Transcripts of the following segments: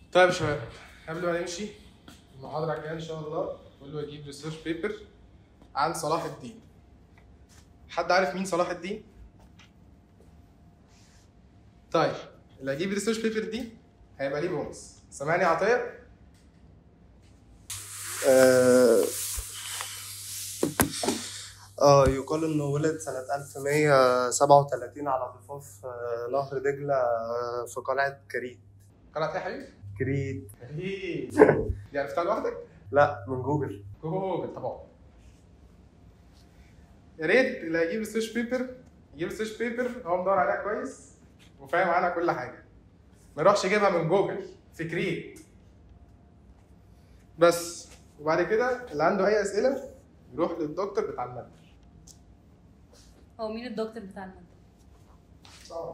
طيب يا شباب قبل ما نمشي المحاضرة الجاية إن شاء الله كله يجيب ريسيرش بيبر عن صلاح الدين. حد عارف مين صلاح الدين؟ طيب اللي هيجيب ريسيرش بيبر دي هيبقى ليه بونص. سامعني يا عطية؟ آه آه يقال إنه ولد سنة 1137 على ضفاف آه، نهر دجلة آه، في قلعة كريت قرأت إيه يا حبيبي؟ كريت إيه دي عرفتها لوحدك؟ لا من جوجل جوجل طبعا. يا ريت اللي هيجيب ريسيرش بيبر يجيب ريسيرش بيبر هو مدور عليها كويس وفاهم عنها كل حاجة. ما يروحش يجيبها من جوجل في كريت. بس وبعد كده اللي عنده أي أسئلة يروح للدكتور بتاع المادة. هو مين الدكتور بتاع المادة؟ صعب.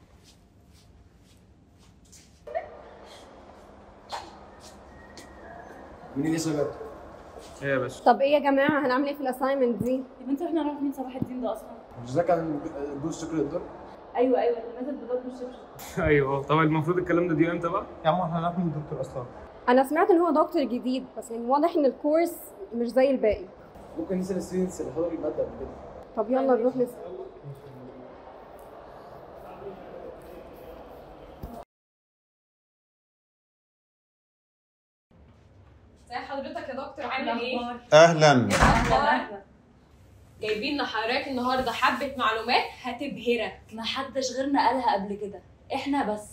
مين اللي سبب؟ ايه يا باشا طب ايه يا جماعه هنعمل ايه في الاساينمنت دي يا بنتي احنا نعرف مين صلاح الدين ده اصلا مش ده كان جوز شكر الدور؟ ايوه ايوه اللي نزل بضرب الشبشب ايوه طبعا المفروض الكلام ده دي امتى بقى؟ يا عم احنا هنعرف من الدكتور أصلا انا سمعت ان هو دكتور جديد بس يعني واضح ان الكورس مش زي الباقي ممكن نسال الستودنتس اللي حضروا الماده قبل كده طب يلا نروح نسال ازي حضرتك يا دكتور عامل ايه؟ اهلا الاخبار؟ جايبين لحضرتك النهارده حبه معلومات هتبهرك ما حدش غيرنا قالها قبل كده احنا بس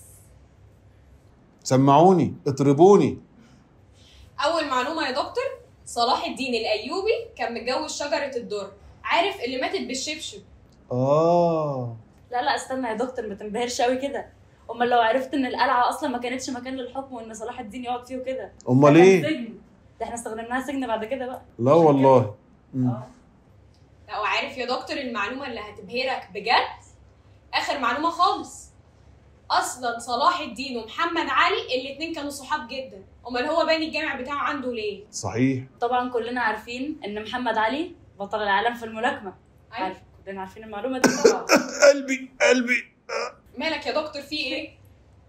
سمعوني اطربوني اول معلومه يا دكتور صلاح الدين الايوبي كان متجوز شجره الدر عارف اللي ماتت بالشبشب اه لا لا استنى يا دكتور ما تنبهرش قوي كده امال لو عرفت ان القلعه اصلا ما كانتش مكان للحكم وان صلاح الدين يقعد فيه وكده امال ده كان ايه سجن ده احنا استخدمناها سجن بعد كده بقى لا والله مم. اه لا وعارف يا دكتور المعلومه اللي هتبهرك بجد اخر معلومه خالص اصلا صلاح الدين ومحمد علي الاتنين كانوا صحاب جدا امال هو باني الجامع بتاعه عنده ليه صحيح طبعا كلنا عارفين ان محمد علي بطل العالم في الملاكمه أيوة. عارف كلنا عارفين المعلومه دي طبعا قلبي قلبي مالك يا دكتور في ايه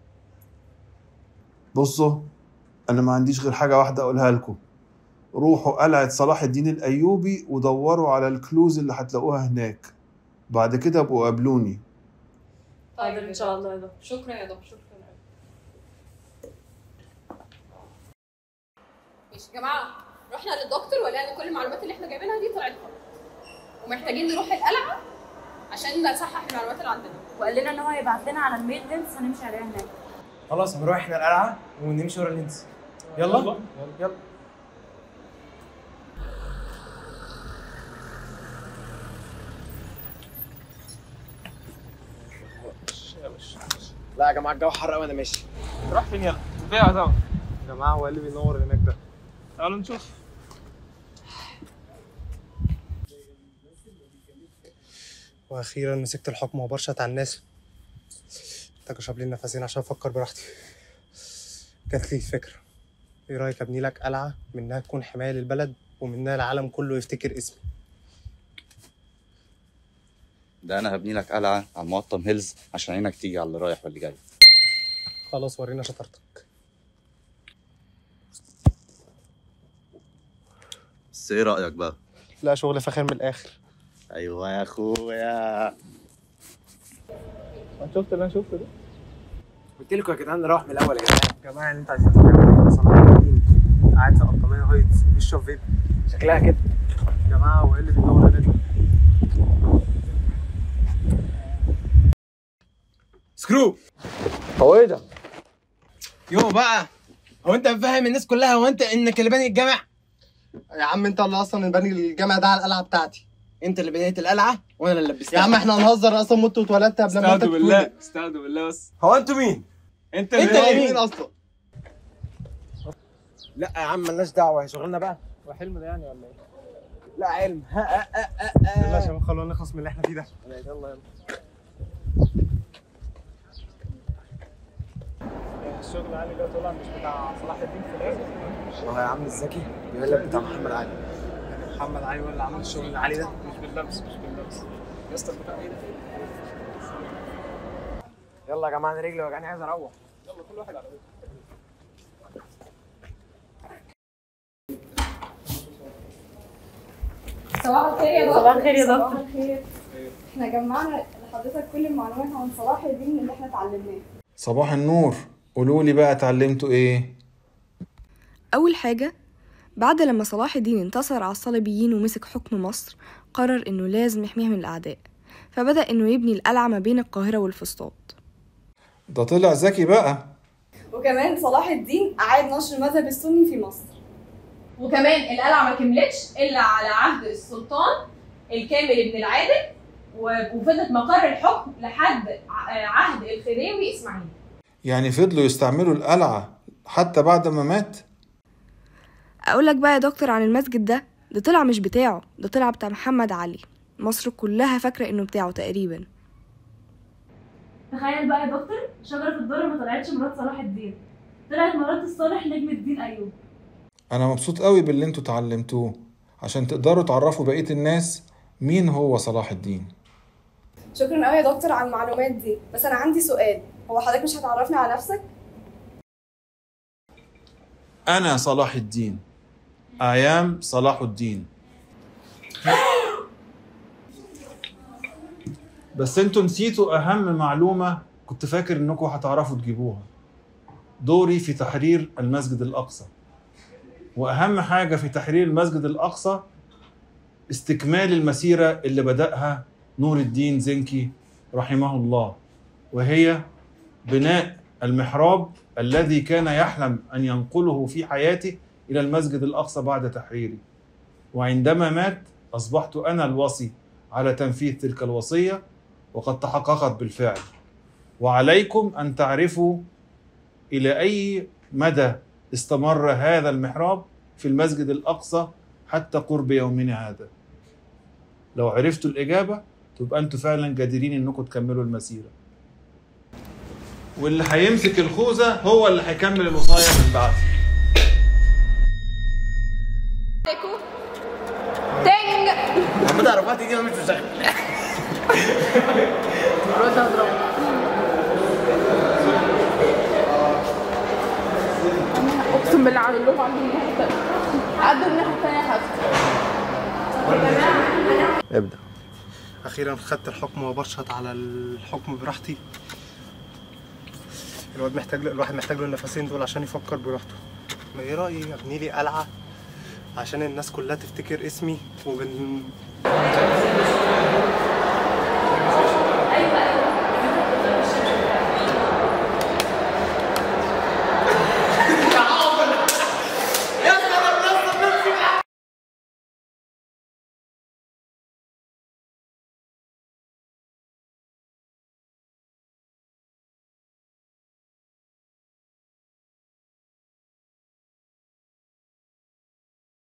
بصوا انا ما عنديش غير حاجه واحده اقولها لكم روحوا قلعه صلاح الدين الايوبي ودوروا على الكلوز اللي هتلاقوها هناك بعد كده ابقوا قابلوني حاضر ان شاء الله يا دكتور شكرا يا دكتور شكرا ماشي يا جماعه رحنا للدكتور ولقينا كل المعلومات اللي احنا جايبينها دي طلعت غلط ومحتاجين نروح القلعه عشان نصحح المعلومات اللي عندنا وقال لنا ان هو هيبعت لنا على الميل لينكس هنمشي عليها هناك خلاص هنروح احنا القلعه ونمشي ورا اللينس يلا يلا لا يا جماعه الجو حر قوي انا ماشي راح فين يلا؟ فيها طبعا يا جماعة هو إيه اللي بينور هناك ده تعالوا نشوف وأخيرا مسكت الحكم وبرشط على الناس محتاج أشرب لي نفسين عشان أفكر براحتي جات لي الفكرة إيه رأيك أبني لك قلعة منها تكون حماية للبلد ومنها العالم كله يفتكر اسمي ده انا هبني لك قلعه على المقطم هيلز عشان عينك تيجي على اللي رايح واللي جاي خلاص ورينا شطارتك بس ايه رايك بقى لا شغل فاخر من الآخر ايوه يا اخويا شفت اللي انا شفته ده؟ قلت لكم يا جدعان نروح من الاول يا جدعان يا جماعة اللي أنتوا عايزين تعملوا إيه صلاح الدين قاعد في قطامية هايتس بيشرب فيب شكلها كده يا جماعة هو إيه اللي بينور هناك ده؟ سكرو هو إيه ده؟ يو بقى هو انت فاهم الناس كلها هو انت انك اللي باني الجامع يا عم أنت اللي أصلا باني الجامع ده على القلعة بتاعتي انت اللي بنيت القلعه وانا اللي لبستها يا عم احنا هنهزر اصلا مت واتولدت قبل ما انت استهدوا بالله تتولد استهدوا بالله بس هو انتوا مين انت انت اللي اللي مين اصلا لا يا عم مالناش دعوه هي شغلنا بقى هو حلم ده يعني ولا ايه؟ لا علم ها ها ها يلا يا ها شباب خلونا نخلص من اللي احنا فيه ده يلا يلا الشغل العالي ده طلع مش بتاع صلاح الدين في الاخر والله يا عم الزكي بيقول لك بتاع محمد علي محمد علي ولا عمل الشغل العالي ده مش باللمس مش باللمس يا اسطى بتاع ايه ده؟ يلا يا جماعه انا رجلي وجعاني عايز اروح يلا كل واحد على بيته صباح الخير يا دكتور صباح الخير يا صباح دكتور. الخير احنا جمعنا لحضرتك كل المعلومات عن صلاح الدين اللي احنا اتعلمناه صباح النور قولوا لي بقى اتعلمتوا ايه أول حاجة بعد لما صلاح الدين انتصر على الصليبيين ومسك حكم مصر قرر إنه لازم يحميها من الأعداء فبدأ إنه يبني القلعة ما بين القاهرة والفسطاط ده طلع ذكي بقى وكمان صلاح الدين أعاد نشر المذهب السني في مصر وكمان القلعه ما كملتش الا على عهد السلطان الكامل بن العادل و- وفضلت مقر الحكم لحد ع- عهد الخديوي اسماعيل يعني فضلوا يستعملوا القلعة حتى بعد ما مات أقول لك بقى يا دكتور عن المسجد ده ده طلع مش بتاعه ده طلع بتاع محمد علي مصر كلها فاكرة إنه بتاعه تقريبا تخيل بقى يا دكتور شجرة الدر ما طلعتش مرات صلاح الدين طلعت مرات الصالح نجم الدين أيوب انا مبسوط قوي باللي انتوا اتعلمتوه عشان تقدروا تعرفوا بقية الناس مين هو صلاح الدين شكرا قوي يا دكتور على المعلومات دي بس أنا عندي سؤال هو حضرتك مش هتعرفني على نفسك؟ انا صلاح الدين ايام صلاح الدين بس انتوا نسيتوا اهم معلومة كنت فاكر انكم هتعرفوا تجيبوها دوري في تحرير المسجد الاقصى واهم حاجة في تحرير المسجد الاقصى استكمال المسيرة اللي بدأها نور الدين زنكي رحمه الله وهي بناء المحراب الذي كان يحلم أن ينقله في حياته إلى المسجد الأقصى بعد تحريره وعندما مات أصبحت أنا الوصي على تنفيذ تلك الوصية وقد تحققت بالفعل وعليكم أن تعرفوا إلى أي مدى استمر هذا المحراب في المسجد الأقصى حتى قرب يومنا هذا لو عرفتوا الإجابة تبقى أنتوا فعلا قادرين أنكم تكملوا المسيرة واللي هيمسك الخوذة هو اللي هيكمل الوصاية من بعد تاني محمد عرفات يجي مش مشغل اقسم بالله عامل لهم عندهم الناحيه التانيه عدوا الناحيه التانيه حتى ابدا اخيرا خدت الحكم وبرشط على الحكم براحتي الواد محتاج له الواحد محتاج له النفسين دول عشان يفكر براحته ما ايه رايي ابني لي قلعه عشان الناس كلها تفتكر اسمي وبن